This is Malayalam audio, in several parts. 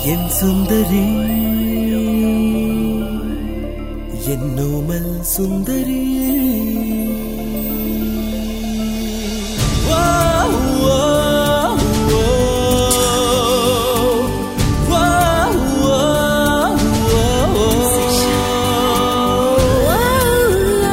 എൻ സുന്ദരി എന്നോമൽ സുന്ദരി വാ, വാ, വാ. വാ, വാ, വാ.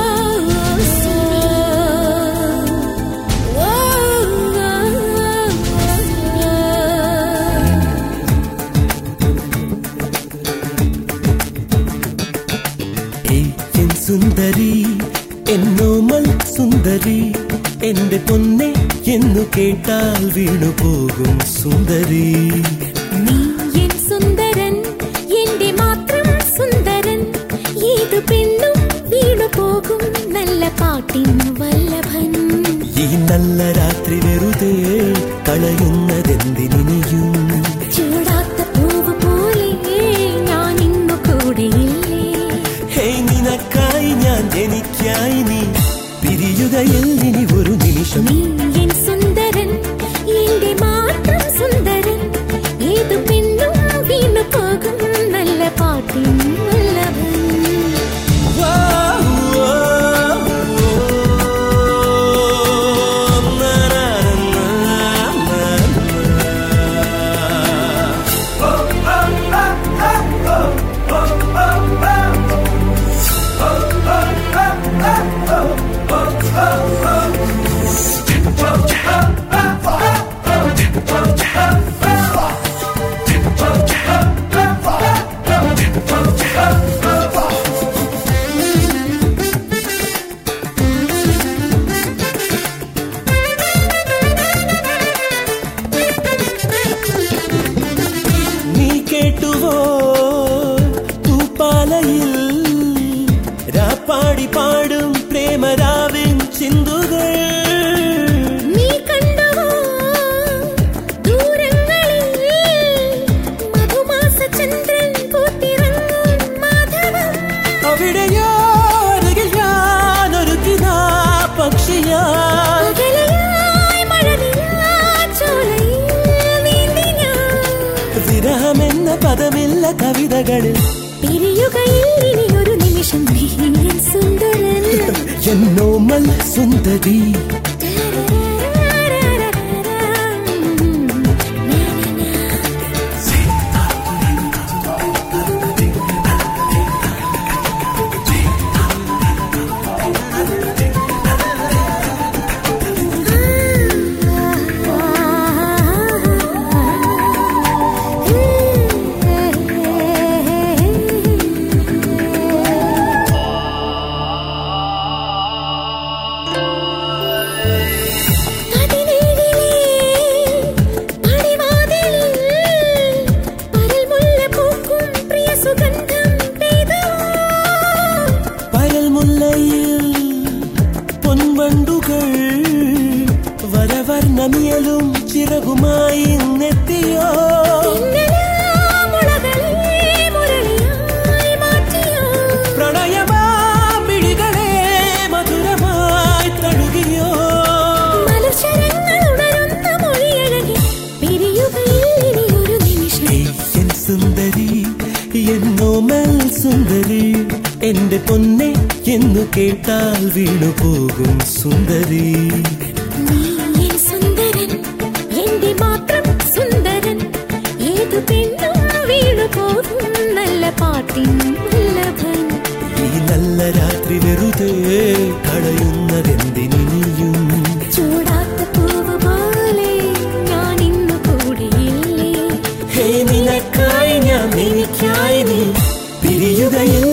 ഏയ് എൻ സുന്ദരി എന്നോമൽ സുന്ദരി എന്റെ പൊന്നെ എന്നു കേട്ടാൽ വീണു പോകും സുന്ദരി നീ എൻ സുന്ദരൻ എന്റെ മാത്രം സുന്ദരൻ ഏതു പെണ്ണും വീണു പോകും നല്ല പാട്ടിൻ വല്ലഭൻ ഈ നല്ല രാത്രി വെറുതെ കളയുന്നതെന്തിനിയും ചൂടാത്ത പൂവ് പോലെ ഞാൻ ഇന്നു കൂടെയില്ലേ ഹേയ് നിനക്കായി ഞാൻ എനിക്കായി നീ പിരിയുകയിൽ ഇനി ഒരു നിമിഷം നീ എൻ സുന്ദരൻ എന്റെ മാത്രം സുന്ദരൻ ഏതു പെണ്ണും വീണു പോകും നല്ല പാട്ടിൻ വല്ലഭൻ വാ, വാ, വാ. നാ, നാ, നാ, നാ, നാ. നീ കേട്ടുവോ തൂപ്പാലയിൽ രാപ്പാടി പാടും പ്രേമരാവിൻ ചിന്തുകൾ നീ കണ്ടുവോ ദൂരങ്ങളിൽ മധുമാസ ചന്ദ്രൻ പൂത്തിറങ്ങും മാധവം അവിടെയോ അരികിൽ ഞാനൊരുക്കിനാ പക്ഷിയാ അകലെയായി മഴനിലാച്ചോലയിൽ നീന്തി ഞാൻ. വിരഹമെന്ന പദമില്ല കവിതകളിൽ പിരിയുകയിൽ ഇനിയൊരു നിമിഷം നീ എൻ സുന്ദരൻ എന്നോമൽ സുന്ദരി പരൽമുല്ലയിൽ പൊൻവണ്ടുകൾ വരവർണ്ണമിയലും ചിറകുമായി നെത്തിയോ പ്രണയമാമിഴികളെ മധുരമായി തഴുകിയോ ഏയ് എൻ സുന്ദരി എന്നോമൽ സുന്ദരി എന്റെ പൊന്നെ എന്നു കേട്ടാൽ വീണു പോകും സുന്ദരി പാട്ടിൻ വല്ലഭൻ ഈ നല്ല രാത്രി വെറുതെ കളയുന്നതെന്തിനിയും ചൂടാത്ത പൂവ് പോലെ ഞാൻ ഇന്നു കൂടിയില്ലേ ഹേ നിനക്കായി ഞാൻ എനിക്കായി നീ പിരിയുകയിൽ